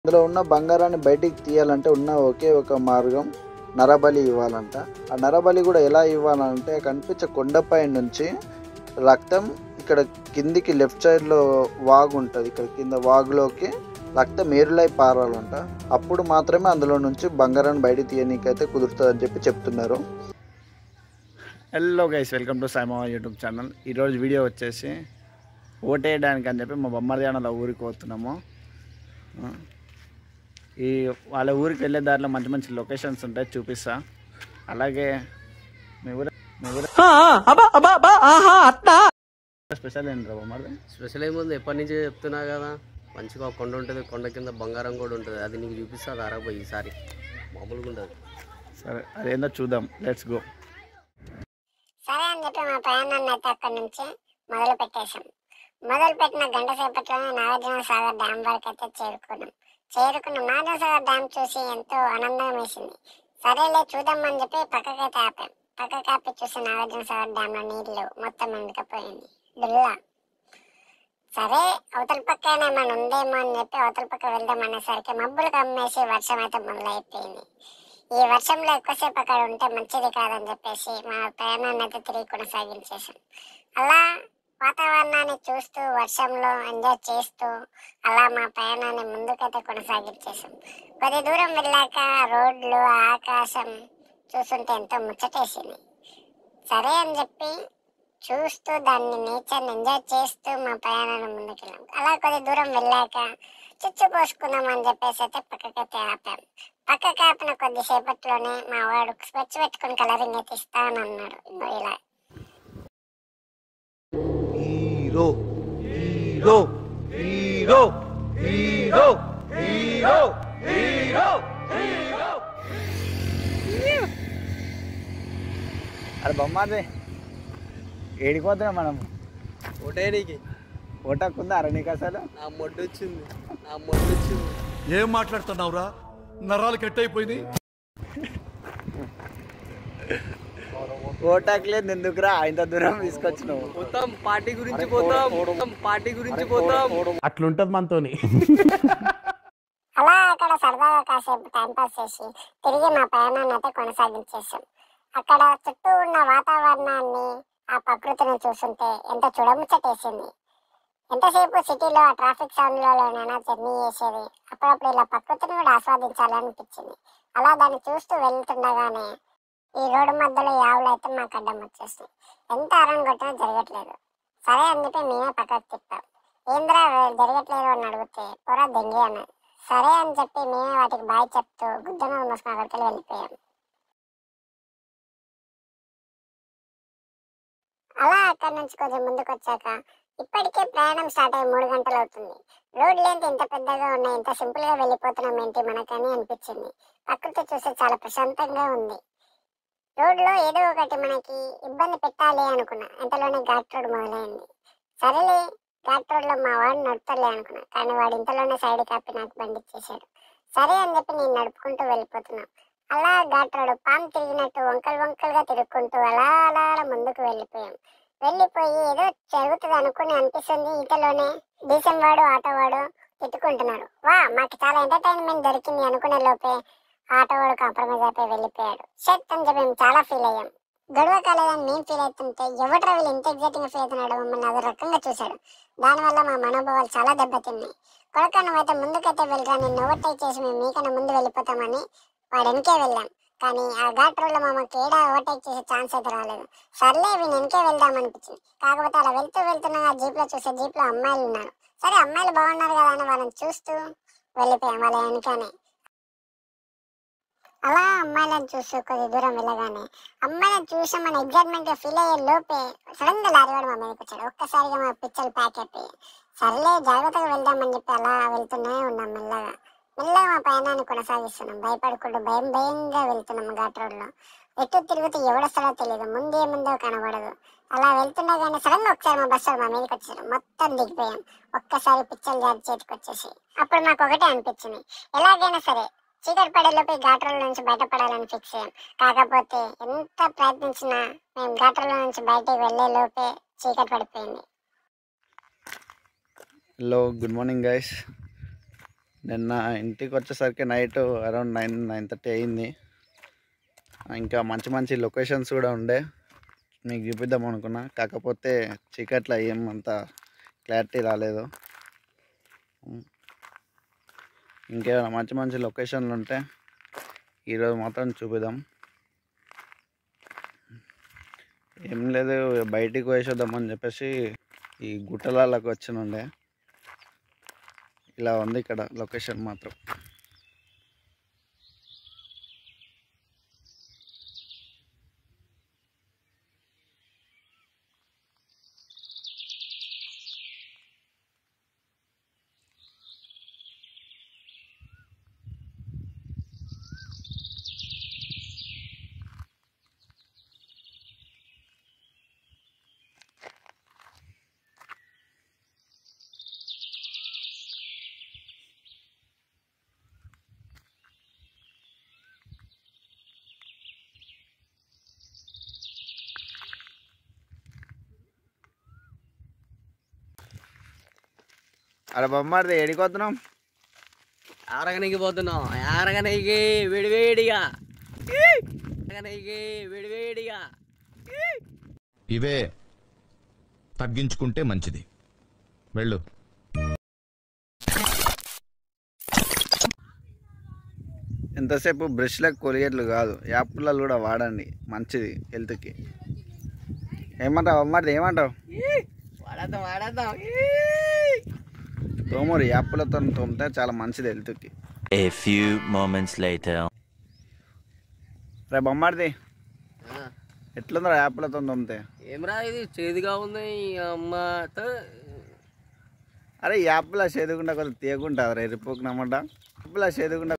అందులో ఉన్న బంగారాన్ని బయటికి తీయాలంటే ఉన్న ఒకే ఒక మార్గం నరబలి ఇవ్వాలంట ఆ నరబలి కూడా ఎలా ఇవ్వాలంటే కనిపించే కొండపై నుంచి రక్తం ఇక్కడ కిందికి లెఫ్ట్ సైడ్లో వాగు ఉంటుంది ఇక్కడ కింద వాగులోకి రక్తం ఏరులై పారాలంట అప్పుడు మాత్రమే అందులో నుంచి బంగారాన్ని బయటికి తీయనీకైతే కుదురుతుంది అని చెప్పి చెప్తున్నారు hello guys welcome to Saima YouTube channel ఈరోజు వీడియో వచ్చేసి ఓటేయడానికి అని చెప్పి మా బొమ్మడి వాళ్ళ ఊరికి పోతున్నాము ఆ, ఈ వాళ్ళ ఊరికి వెళ్ళే దారిలో మంచి మంచి లొకేషన్స్ ఉంటాయి చూపిస్తా అలాగే మీ ఊరు మీ ఊరు స్పెషల్ ఏంటి బొమ్మడి స్పెషల్ ఏముంది ఎప్పటి నుంచి చెప్తున్నా కదా మంచిగా ఒక కొండ ఉంటుంది కొండ కింద బంగారం కూడా ఉంటుంది అది నీకు చూపిస్తా రాబోయే ఈసారి మామూలుగా ఉంటుంది సరే అదేందో చూద్దాం లెట్స్ గో సరే అని చెప్పి మా ప్రయాణాన్ని అయితే అక్కడి నుంచి మొదలు పెట్టేశాం మొదలు పెట్టిన గంట సేపట్లోనే నాగార్జున సాగర్ డ్యామ్ వరకు అయితే చేరుకున్నాం చేరుకున్న నాగార్జున సాగర్ డ్యామ్ చూసి ఎంతో ఆనందం వేసింది సరేలే చూద్దామని చెప్పి పక్కకైతే ఆపాం పక్కకి ఆపి చూసి నాగార్జున సాగర్ డ్యామ్ లో నీళ్లు మొత్తం ఎండుకపోయింది దుల్లా సరే అవతల పక్క ఏమైనా ఉందేమో అని చెప్పి అవతల పక్క వెళ్దాం అనేసరికి మబ్బులు కమ్మేసి వర్షం అయితే మొదలైపోయింది ఈ వర్షంలో ఎక్కువసేపు అక్కడ ఉంటే మంచిది కాదని చెప్పేసి మా ప్రయాణాన్ని అయితే తిరిగి కొనసాగించేసాం అలా వాతావరణాన్ని చూస్తూ వర్షంలో ఎంజాయ్ చేస్తూ అలా మా ప్రయాణాన్ని ముందుకైతే కొనసాగించేసాం కొద్ది దూరం వెళ్ళాక రోడ్లు ఆకాశం చూస్తుంటే ఎంతో ముచ్చటేసింది సరే అని చెప్పి చూస్తూ దాన్ని నేచర్ని ఎంజాయ్ చేస్తూ మా ప్రయాణాన్ని ముందుకెళ్ళాం అలా కొద్ది దూరం వెళ్ళాక చుచ్చు పోసుకుందాం అని చెప్పేసి అయితే పక్కకైతే ఆపాం పక్కకి ఆపిన కొద్దిసేపట్లోనే మా వాడు స్పెచ్ పెట్టుకుని కలరింగ్ అయితే ఇస్తానన్నాడు ఇదిగో ఇలా hero hero hero hero hero hero అరే బొమ్మది ఏడిపోతున్నాం మనం ఒకటేడికి ఓటకుందా అరే నీకు అసలు నా మొడ్డు వచ్చింది నా మొడ్డు వచ్చింది ఏం మాట్లాడుతున్నావురా నరాలు కట్ అయిపోయింది ఓటాకు లేదు ఎందుకురా ఇంత దూరం తీసుకొచ్చినావు పోతాం పార్టీ గురించి పోతాం పోతాం పార్టీ గురించి పోతాం అట్లుంటది మనతోని అలా అక్కడ సరదాగా కాసేపు టైం పాస్ చేసి తిరిగి మా ప్రయాణాన్ని అయితే కొనసాగించేసాం అక్కడ చుట్టూ ఉన్న వాతావరణాన్ని ఆ ప్రకృతిని చూస్తుంటే ఎంత చూడముచ్చటేసింది ఎంతసేపు సిటీలో ఆ ట్రాఫిక్ సౌండ్లలోనైనా జర్నీ చేసేది అప్పుడప్పుడు ఇలా ప్రకృతిని కూడా ఆస్వాదించాలనిపించింది అలా దాన్ని చూస్తూ వెళ్తుండగానే ఈ రోడ్డు మధ్యలో ఈ ఆవులు అయితే మాకు అడ్డం వచ్చేస్తాయి ఎంత అరం కొట్టినా జరగట్లేదు సరే అని చెప్పి మేమే పక్కకు తిప్పాం ఏంద్రా జరగట్లేదు అని అడిగితే పొర దెంగి అన్నది సరే అని చెప్పి మేమే వాటికి బాయ్ చెప్తూ గుద్దన మూసుకుని అక్కడికి వెళ్ళిపోయాం అలా అక్కడి నుంచి కొంచెం ముందుకు వచ్చాక ఇప్పటికే ప్రయాణం స్టార్ట్ అయ్యి మూడు గంటలు అవుతుంది రోడ్ లెంత్ ఎంత పెద్దగా ఉన్నాయి ఎంత సింపుల్ గా వెళ్ళిపోతున్నాం ఏంటి మనకని అనిపించింది ప్రకృతి చూస్తే చాలా ప్రశాంతంగా ఉంది రోడ్ లో ఏదో ఒకటి మనకి ఇబ్బంది పెట్టాలి అనుకున్నా ఇంతలోనే ఘాట్ రోడ్ మొదలైంది సరేలే ఘాట్ రోడ్ లో మా వాడు నడుపుతలే అనుకున్నా కానీ వాడు ఇంతలోనే సైడ్ కాపి నాకు బండి ఇచ్చేసాడు సరే అని చెప్పి నేను నడుపుకుంటూ వెళ్ళిపోతున్నా అలా ఘాట్ రోడ్ పాము తిరిగినట్టు వంకలు వంకలుగా తిరుక్కుంటూ అలా అలా అలా ముందుకు వెళ్ళిపోయాం వెళ్ళిపోయి ఏదో జరుగుతుంది అనుకుని అనిపిస్తుంది ఇంతలోనే డీసెం వాడు ఆటో వాడు తిట్టుకుంటున్నారు వా మాకు చాలా ఎంటర్టైన్మెంట్ దొరికింది అనుకునే లోపే ఆటో వాడు కాంప్రమైజ్ అయిపోయి వెళ్ళిపోయాడు షట్ అని చెప్పి మేము చాలా ఫీల్ అయ్యాం గొడవ కాలేదని మేము ఫీల్ అవుతుంటే ఎవట్రా వీళ్ళు ఎంత ఎగ్జైటింగ్ ఫీల్ అవుతున్నాడు మమ్మల్ని అదో రకంగా చూశాడు దానివల్ల మా మనోభావాలు చాలా దెబ్బతిన్నాయి కొడక నువ్వైతే ముందుకైతే వెళ్ళరా నేను ఓవర్టేక్ చేసి మేము మీకన్నా ముందు వెళ్ళిపోతామని వాడు వెనకే వెళ్ళాం కానీ ఆ ఘాట్ రోడ్లో మాకు ఏడా ఓవర్టేక్ చేసే ఛాన్స్ అయితే రాలేదు సర్లే వీని వెనకే వెళ్దాం అనిపించింది కాకపోతే అలా వెళ్తూ వెళ్తున్న ఆ జీప్లో చూసే జీప్లో అమ్మాయిలు ఉన్నారు సరే అమ్మాయిలు బాగున్నారు కదా అని వాళ్ళని చూస్తూ వెళ్ళిపోయాం వాళ్ళ వెనకనే అలా అమ్మాయిలను చూస్తూ కొద్ది దూరం వెళ్ళగానే అమ్మాయిలను చూసామని ఎగ్జైట్మెంట్ గా ఫీల్ అయ్యే లోపే సడన్ గా లారీ వాడు మా మీదకి వచ్చాడు ఒక్కసారిగా మా పిచ్చలు ప్యాక్ అయిపోయి సర్లే జాగ్రత్తగా వెళ్దామని చెప్పి అలా వెళ్తూనే ఉన్నాం మెల్లగా మెల్లగా మా ప్రయాణాన్ని కొనసాగిస్తున్నాం భయపడకుండా భయం భయంగా వెళ్తున్నాం ఘాట్ రోడ్ లో ఎటు తిరుగుతూ ఎవడొస్తాడో తెలియదు ముందే ముందో కనబడదు అలా వెళ్తుండగానే సడన్ గా ఒకసారి మా బస్సు మా మీదకి వచ్చారు మొత్తం దిగిపోయాం ఒక్కసారి పిచ్చలు జారి చేతికి వచ్చేసి అప్పుడు నాకు ఒకటే అనిపించింది ఎలాగైనా సరే చీకటి పడేలోపే ఘాట్రోల నుంచి బయటపడాలని ఫిక్స్ అయ్యాం కాకపోతే ఎంత ప్రయత్నించినా మేము ఘాట్రోల నుంచి బయటికి వెళ్ళే లోపే చీకటి పడిపోయింది హలో గుడ్ మార్నింగ్ గైస్ నిన్న ఇంటికి వచ్చేసరికి night around nine nine thirty అయింది ఇంకా మంచి మంచి లొకేషన్స్ కూడా ఉండే మీకు చూపిద్దాం అనుకున్నా కాకపోతే చీకట్లో ఏం అంత క్లారిటీ రాలేదు ఇంకేమైనా మంచి మంచి లొకేషన్లు ఉంటే ఈరోజు మాత్రం చూపిద్దాం ఏం లేదు బయటికి వేసేద్దామని చెప్పేసి ఈ గుట్టలలోకి వచ్చినుండే ఇలా ఉంది ఇక్కడ లొకేషన్ మాత్రం అరే బొమ్మారిది ఎడికొస్తున్నాం ఆరగనికి పోతున్నాం ఆరగనికి విడివేడిగా ఆరగనికి విడివేడిగా ఇవే తగ్గించుకుంటే మంచిది వెళ్ళు ఎంతసేపు బ్రష్లకు కొలిగేట్లు కాదు యాప్లలో కూడా వాడండి మంచిది హెల్త్కి ఏమంటావు బొమ్మారిది ఏమంటావు వాడేద్దాం వాడేద్దాం తోమూరి యాప్లతో తోమితే చాలా మంచిది హెల్త్కి A few moments later. రే బొమ్మారిది ఆ, ఎట్లుందిరా యాప్లతో తోమితే ఏమ్రా ఇది చేదుగా ఉంది ఈ అమ్మ తో. అరే ఈ యాప్లో చేదుకుండా కొంచెం తీయకుండా రే రిపోకునమాట యాప్లో చేదుకుండా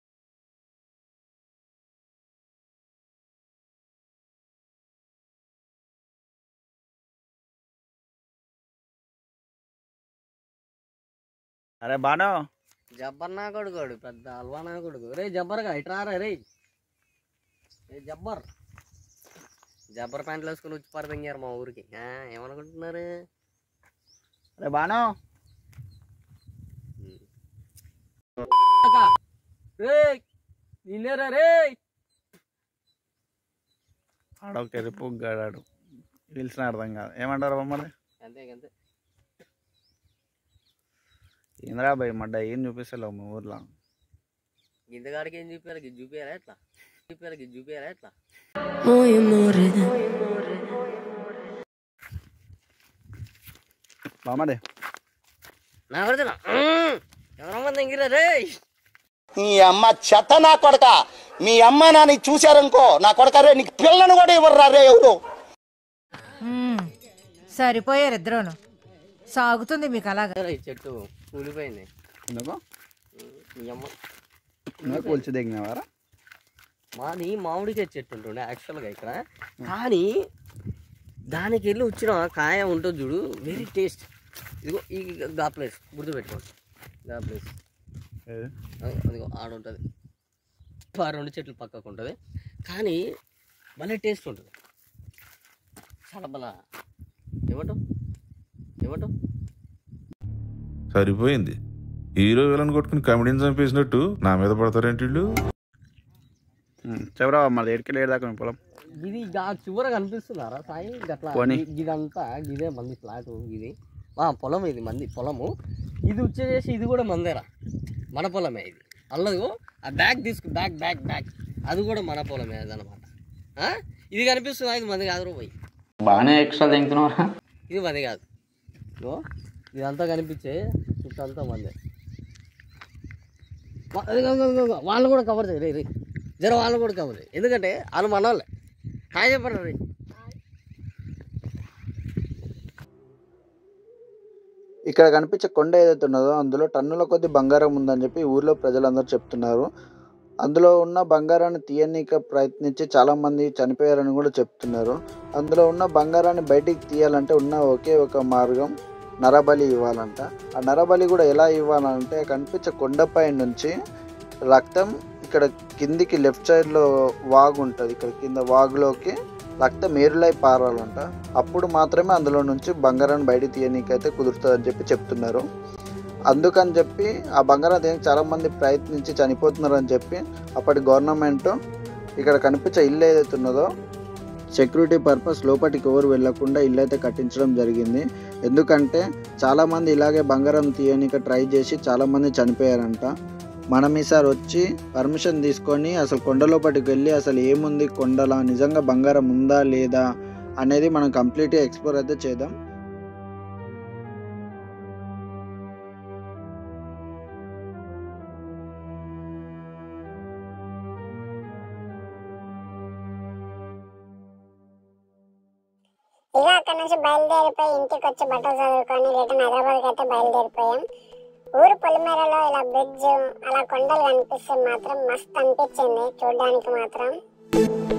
అరే బాను జబ్బర్ నా కొడుకోడు పెద్ద అల్వా నా కొడుకు రే జబ్బర్గా ఇట్రారా రే రే జబ్బర్ జబ్బర్ ప్యాంట్లు వేసుకుని వచ్చి పడదింగారు మా ఊరికి ఆ, ఏమనుకుంటున్నారు అరే బాను రే నిన్నేరా రే ఆడొక రిపు గాడాడు పిలిచిన అర్థం కాదు ఏమంటారు బొమ్మది అంతే అంతే ఇందిరా భయ్ మడ్డ ఏం చూపిస్తలేవు మా ఊర్లో గింతగాడికి ఏం చూపారు గిది చూపారా ఎట్లా చూపారు గిది చూపారా ఎట్లా బామ్మది నా కొడుతున్నా ఎవరమ్మ దింగిరా రే నీ అమ్మ చెత్త నా కొడక మీ అమ్మ నాని చూశారనుకో నా కొడక రే నీకు పిల్లను కూడా ఇవ్వరు రే ఎవరు మ్మ్. సరిపోయారు ఇద్దరును సాగుతుంది మీకు అలాగా ఈ చెట్టు కూలిపోయింది ఎందుకు మీ అమ్మ నువ్వు కూల్చి దిగినవారా మాది మామిడికాయ చెట్టు ఉంటుండే యాక్చువల్గా ఇక్కడ కానీ దానికి వెళ్ళి వచ్చిన కాయ ఉంటుంది చూడు వెరీ టేస్ట్ ఇదిగో ఈ గా ప్లేస్ గుర్తుపెట్టుకోండి గా ప్లేస్ అదిగో ఆడ ఉంటుంది ఆ రెండు చెట్లు పక్కకు ఉంటుంది కానీ భలే టేస్ట్ ఉంటుంది చాలా బలా ఏమంటావు ఏమంటావు సరిపోయింది హీరో విలన్ కొట్టుకుని కమెడీని చంపేసినట్టు నా మీద పడతారేంటి వీళ్ళు చెవరా మరి ఎడికి లేడు దాకా మీ పొలం ఇది గా చివర కనిపిస్తున్నారా సాయి గట్లా పోనీ. ఇ- ఇదంతా ఇదే మంది ఫ్లాట్ ఇది ఆ పొలం ఇది మంది పొలము ఇది వచ్చేసి ఇది కూడా మందేరా మన పొలమే ఇది అల్లదు ఆ బ్యాగ్ తీసుకు బ్యాగ్ బ్యాగ్ బ్యాగ్ అది కూడా మన పొలమే అదనమాట ఇది కనిపిస్తుందా ఇది మంది కాదు పోయి బాగానే ఎక్స్ట్రా తింటున్నావా ఇది మంది కాదు ఇగో ఇదంతా కనిపించే చుట్టంతా మందే వా- అదిగో, అదిగో, అదిగో, వాళ్ళు కూడా కవర్ చేయి రే రే జర వాళ్ళు కూడా కవర్ చేయి ఎందుకంటే వాళ్ళు మన వాళ్ళే హాయ్ చెప్పండి రే ఇక్కడ కనిపించే కొండ ఏదైతే ఉన్నదో అందులో టన్నుల కొద్ది బంగారం ఉందని చెప్పి ఊర్లో ప్రజలందరూ చెప్తున్నారు అందులో ఉన్న బంగారాన్ని తీయనీక ప్రయత్నించి చాలా మంది చనిపోయారని కూడా చెప్తున్నారు అందులో ఉన్న బంగారాన్ని బయటికి తీయాలంటే ఉన్న ఒకే ఒక మార్గం నరబలి ఇవ్వాలంట ఆ నరబలి కూడా ఎలా ఇవ్వాలంటే కనిపించే కొండపై నుంచి రక్తం ఇక్కడ కిందికి లెఫ్ట్ సైడ్లో వాగు ఉంటుంది ఇక్కడ కింద వాగులోకి రక్తం ఏరులై పారాలంట అప్పుడు మాత్రమే అందులో నుంచి బంగారాన్ని బయట తీయనీకైతే కుదురుతుంది అని చెప్పి చెప్తున్నారు అందుకని చెప్పి ఆ బంగారం తీయడానికి చాలామంది ప్రయత్నించి చనిపోతున్నారని చెప్పి అప్పటి గవర్నమెంట్ ఇక్కడ కనిపించే ఇల్లు ఏదైతే ఉన్నదో సెక్యూరిటీ పర్పస్ లోపలికి ఎవరు వెళ్ళకుండా ఇల్లు అయితే కట్టించడం జరిగింది ఎందుకంటే చాలామంది ఇలాగే బంగారం తీయడానికి ట్రై చేసి చాలామంది చనిపోయారంట మనం ఈసారి వచ్చి పర్మిషన్ తీసుకొని అసలు కొండ లోపలికి వెళ్ళి అసలు ఏముంది కొండలా నిజంగా బంగారం ఉందా లేదా అనేది మనం కంప్లీట్గా ఎక్స్ప్లోర్ అయితే చేద్దాం ఇక అక్కడ నుంచి బయలుదేరిపోయి ఇంటికి వచ్చి బట్టలు చదువుకొని రిటర్న్ హైదరాబాద్కి అయితే బయలుదేరిపోయాం ఊరు పొలిమేరలో ఇలా బ్రిడ్జ్ అలా కొండలు కనిపిస్తే మాత్రం మస్తు అనిపించింది చూడడానికి మాత్రం